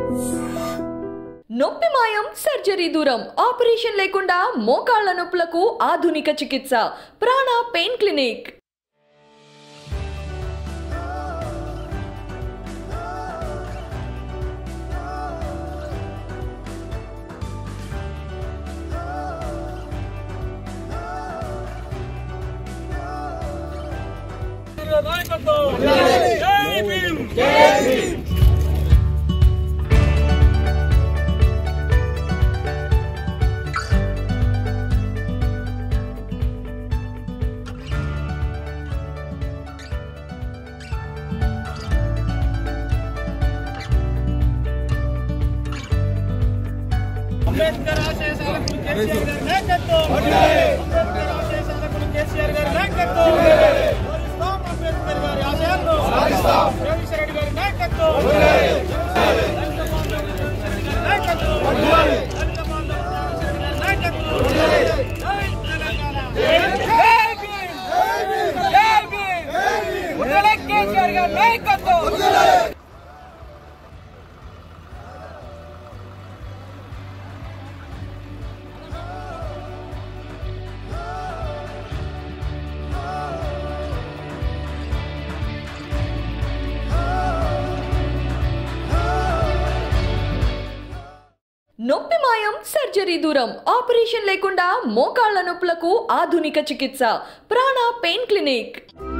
నొప్పి మాయం సర్జరీ దూరం ఆపరేషన్ లేకుండా మోకాళ్ల నొప్పులకు ఆధునిక చికిత్స ప్రాణ పెయిన్ క్లినిక్ జై భీమ్ అంబేద్కర్ ఆశయ సాధకులు కేసీఆర్ గారి నాయకత్వం అంబేద్కర్ ఆశయ సాధకులు కేసీఆర్ గారి నాయకత్వం సాధిస్తాం అంబేద్కర్ గారి ఆశయాలను జగదీశ్వర రెడ్డి గారి నాయకత్వం దళిత బాంధవులు జగదీశ్వర రెడ్డి గారి నాయకత్వం దళిత బాంధవులు జగదీశ్వర రెడ్డి గారి నాయకత్వం జై తెలంగాణ జై భీమ్ జై భీమ్ ఉండాలి కేసీఆర్ గారి నాయకత్వం నొప్పి మాయం సర్జరీ దూరం ఆపరేషన్ లేకుండా మోకాళ్ల నొప్పులకు ఆధునిక చికిత్స ప్రాణ పెయిన్ క్లినిక్